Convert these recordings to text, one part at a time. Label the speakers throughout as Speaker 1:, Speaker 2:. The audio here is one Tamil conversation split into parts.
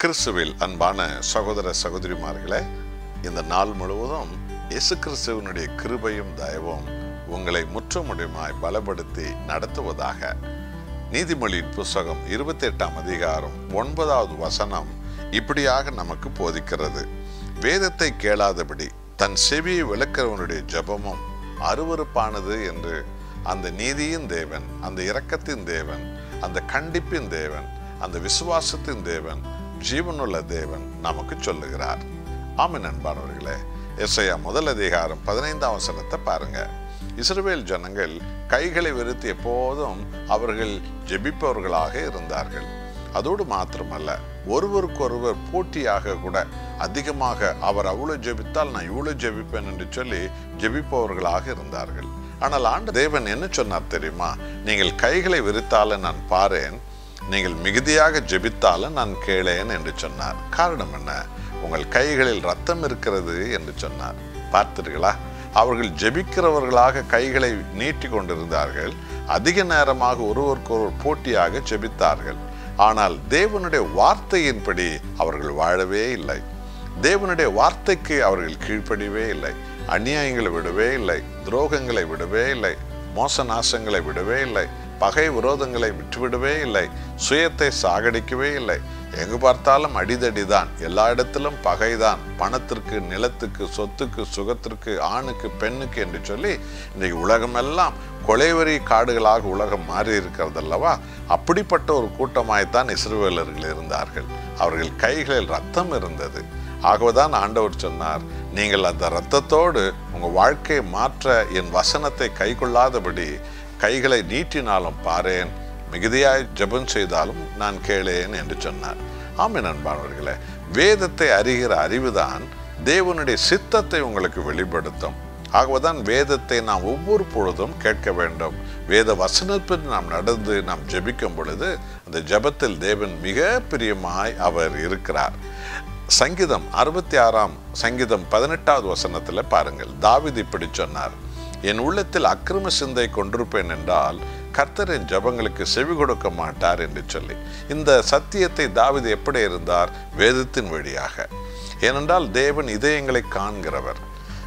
Speaker 1: கிறிஸ்துவில் அன்பான சகோதர சகோதரிமார்களே இந்த நாள் முழுவதும் இயேசு கிறிஸ்துவனுடைய கிருபையும் தயவும் உங்களை முற்றுமுடியுமாய் பலப்படுத்தி நடத்துவதாக நீதிமொழியின் புஸ்தகம் இருபத்தி எட்டாம் அதிகாரம் ஒன்பதாவது வசனம் இப்படியாக நமக்கு போதிக்கிறது வேதத்தை கேளாதபடி தன் செவியை விளக்கிறவனுடைய ஜெபமும் அருவருப்பானது என்று அந்த நீதியின் தேவன் அந்த இரக்கத்தின் தேவன் அந்த கண்டிப்பின் தேவன் அந்த விசுவாசத்தின் தேவன் ஜீவனுள்ள தேவன் நமக்கு சொல்லுகிறார் ஆமென் அன்பானவர்களே எஸ்ஐயா முதல் அதிகாரம் பதினைந்தாம் வசனத்தை பாருங்க இஸ்ரவேல் ஜனங்கள் கைகளை விரித்து எப்போதும் அவர்கள் ஜெபிப்பவர்களாக இருந்தார்கள் அதோடு மாத்திரமல்ல ஒருவருக்கொருவர் போட்டியாக கூட அதிகமாக அவர் அவ்வளவு ஜெபித்தால் நான் இவ்வளவு ஜெபிப்பேன் என்று சொல்லி ஜெபிப்பவர்களாக இருந்தார்கள் ஆனால் ஆண்டு தேவன் என்ன சொன்னார் தெரியுமா நீங்கள் கைகளை விரித்தால நான் பாரேன் நீங்கள் மிகுதியாக ஜெபித்தால நான் கேளேன் என்று சொன்னார் காரணம் என்ன உங்கள் கைகளில் ரத்தம் இருக்கிறது என்று சொன்னார் பார்த்தீர்களா அவர்கள் ஜெபிக்கிறவர்களாக கைகளை நீட்டி கொண்டிருந்தார்கள் அதிக நேரமாக ஒருவருக்கொருவர் போட்டியாக ஜெபித்தார்கள் ஆனால் தேவனுடைய வார்த்தையின்படி அவர்கள் வாழவே இல்லை தேவனுடைய வார்த்தைக்கு அவர்கள் கீழ்ப்படியவே இல்லை அநியாயங்களை விடவே இல்லை துரோகங்களை விடவே இல்லை மோச நாசங்களை விடவே இல்லை பகை விரோதங்களை விட்டுவிடவே இல்லை சுயத்தை சாகடிக்கவே இல்லை எங்கு பார்த்தாலும் அடிதடிதான் எல்லா இடத்திலும் பகைதான் பணத்திற்கு நிலத்துக்கு சொத்துக்கு சுகத்திற்கு ஆணுக்கு பெண்ணுக்கு என்று சொல்லி இன்றைக்கு உலகமெல்லாம் கொலைவரி காடுகளாக உலகம் மாறி இருக்கிறது அல்லவா அப்படிப்பட்ட ஒரு கூட்டமாய்த்தான் இஸ்ரவேலர்கள் இருந்தார்கள் அவர்கள் கைகளில் ரத்தம் இருந்தது ஆகவேதான் ஆண்டவர் சொன்னார் நீங்கள் அந்த இரத்தத்தோடு உங்கள் வாழ்க்கையை மாற்ற என் வசனத்தை கைக்கொள்ளாதபடி கைகளை நீட்டினாலும் பாரேன் மிகுதியாய் ஜெபம் செய்தாலும் நான் கேளேன் என்று சொன்னார் ஆமென் அன்பானவர்களே வேதத்தை அறிகிற அறிவுதான் தேவனுடைய சித்தத்தை உங்களுக்கு வெளிப்படுத்தும் ஆகவேதான் வேதத்தை நாம் ஒவ்வொரு பொழுதும் கேட்க வேண்டும் வேத வசனத்தில் நாம் நடந்து நாம் ஜெபிக்கும் பொழுது அந்த ஜெபத்தில் தேவன் மிக பிரியமாய் அவர் இருக்கிறார் சங்கீதம் அறுபத்தி ஆறாம் சங்கீதம் பதினெட்டாவது வசனத்தில் பாருங்கள் தாவிது இப்படி சொன்னார் என் உள்ளத்தில் அக்கிரம சிந்தை கொண்டிருப்பேன் என்றால் கர்த்தரின் ஜபங்களுக்கு செவி கொடுக்க மாட்டார் என்று சொல்லி இந்த சத்தியத்தை தாவிது எப்படி இருந்தார் வேதத்தின் வழியாக ஏனென்றால் தேவன் இதயங்களை காண்கிறவர்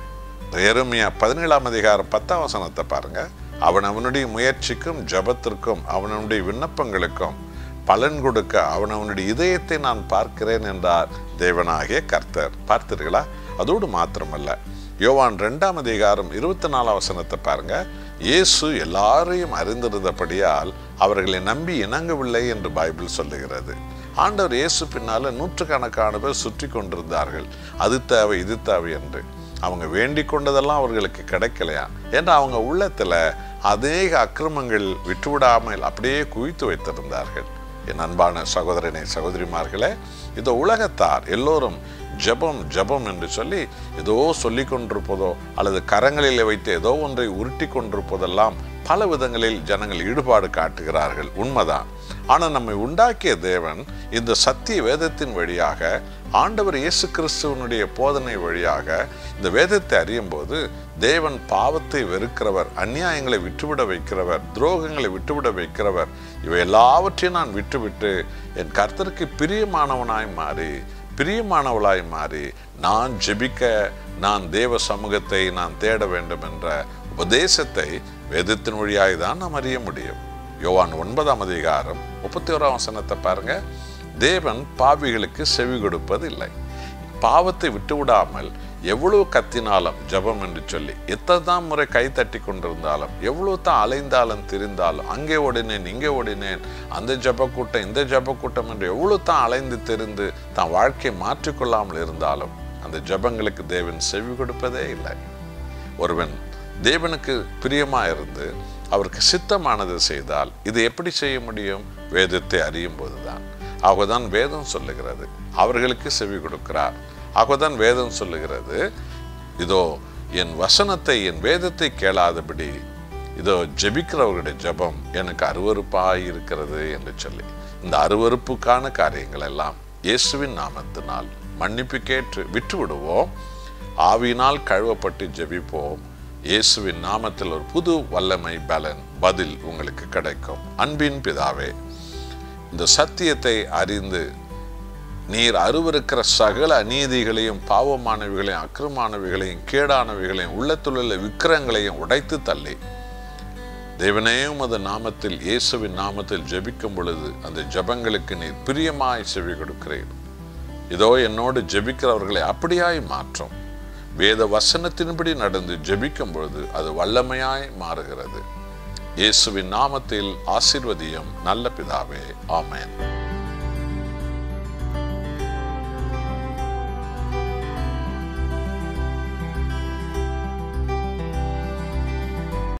Speaker 1: எருமையா பதினேழாம் அதிகாரம் பத்தாம் வசனத்தை பாருங்க அவன் அவனுடைய முயற்சிக்கும் ஜபத்திற்கும் அவனுடைய விண்ணப்பங்களுக்கும் பலன் கொடுக்க அவன் அவனுடைய இதயத்தை நான் பார்க்கிறேன் என்றார் தேவனாகிய கர்த்தர் பார்த்தீர்களா அதோடு மாத்திரமல்ல யோவான் ரெண்டாம் அதிகாரம் இருபத்தி நாலாம் வசனத்தை பாருங்க இயேசு எல்லாரையும் அறிந்திருந்தபடியால் அவர்களை நம்பி இணங்கவில்லை என்று பைபிள் சொல்லுகிறது ஆண்டவர் இயேசு பின்னால நூற்றுக்கணக்கான பேர் சுற்றி கொண்டிருந்தார்கள் அது தேவை இது தேவை என்று அவங்க வேண்டிக் கொண்டதெல்லாம் அவர்களுக்கு கிடைக்கலையா என்று அவங்க உள்ளத்துல அநேக அக்கிரமங்கள் விட்டுவிடாமல் அப்படியே குவித்து வைத்திருந்தார்கள் என் அன்பான சகோதரனை சகோதரிமார்களே இந்த உலகத்தார் எல்லோரும் ஜபம் ஜபம் என்று சொல்லி ஏதோ சொல்லி கொண்டிருப்பதோ அல்லது கரங்களிலே வைத்து ஏதோ ஒன்றை உருட்டி கொண்டிருப்பதெல்லாம் பல விதங்களில் ஜனங்கள் ஈடுபாடு காட்டுகிறார்கள் உண்மைதான் ஆனால் நம்மை உண்டாக்கிய தேவன் இந்த சத்திய வேதத்தின் வழியாக ஆண்டவர் இயேசு கிறிஸ்துவனுடைய போதனை வழியாக இந்த வேதத்தை அறியும் போது தேவன் பாவத்தை வெறுக்கிறவர் அந்நியாயங்களை விட்டுவிட வைக்கிறவர் துரோகங்களை விட்டுவிட வைக்கிறவர் இவை எல்லாவற்றையும் நான் விட்டுவிட்டு என் கர்த்தருக்கு பிரியமானவனாய் மாறி பிரியமானவளாய் மாறி நான் ஜெபிக்க நான் தேவ சமூகத்தை நான் தேட வேண்டும் என்ற உபதேசத்தை வேதத்தின் வழியாய் தான் நாம் அறிய முடியும் யோவான் ஒன்பதாம் அதிகாரம் முப்பத்தி ஓராம் வசனத்தை பாருங்க தேவன் பாவிகளுக்கு செவி கொடுப்பது இல்லை பாவத்தை விட்டுவிடாமல் எவ்வளவு கத்தினாலும் ஜபம் என்று சொல்லி எத்தனை முறை கை தட்டி கொண்டிருந்தாலும் எவ்வளவு தான் அலைந்தாலும் திரிந்தாலும் அங்கே ஓடினேன் இங்கே ஓடினேன் அந்த ஜப கூட்டம் இந்த ஜப கூட்டம் என்று எவ்வளவு தான் அலைந்து தெரிந்து தான் வாழ்க்கையை மாற்றிக்கொள்ளாமல் இருந்தாலும் அந்த ஜபங்களுக்கு தேவன் செவி கொடுப்பதே இல்லை ஒருவன் தேவனுக்கு பிரியமா இருந்து அவருக்கு சித்தமானது செய்தால் இது எப்படி செய்ய முடியும் வேதத்தை அறியும் போதுதான் ஆகதான் வேதம் சொல்லுகிறது அவர்களுக்கு செவி கொடுக்கிறார் ஆகதான் வேதம் சொல்லுகிறது இதோ என் வசனத்தை என் வேதத்தை கேளாதபடி இதோ ஜெபிக்கிறவர்களுடைய ஜெபம் எனக்கு அருவறுப்பாய் இருக்கிறது என்று சொல்லி இந்த அருவறுப்புக்கான காரியங்கள் எல்லாம் இயேசுவின் நாமத்தினால் மன்னிப்பு கேட்டு விட்டு விடுவோம் ஆவியினால் கழுவப்பட்டு ஜெபிப்போம் இயேசுவின் நாமத்தில் ஒரு புது வல்லமை பலன் பதில் உங்களுக்கு கிடைக்கும் அன்பின் பிதாவே இந்த சத்தியத்தை அறிந்து நீர் அருவருக்கிற சகல அநீதிகளையும் பாவமானவைகளையும் அக்கிரமானவைகளையும் கேடானவைகளையும் உள்ளத்துள்ள விக்கிரங்களையும் உடைத்து தள்ளி தேவனே உமது நாமத்தில் இயேசுவின் நாமத்தில் ஜெபிக்கும் பொழுது அந்த ஜெபங்களுக்கு நீர் பிரியமாய் செவி கொடுக்கிறேன் இதோ என்னோடு ஜெபிக்கிறவர்களை அப்படியாய் மாற்றும் வேத வசனத்தின்படி நடந்து ஜெபிக்கும் பொழுது அது வல்லமையாய் மாறுகிறது இயேசுவின் நாமத்தில் ஆசிர்வதியும் நல்ல பிதாவே ஆமென்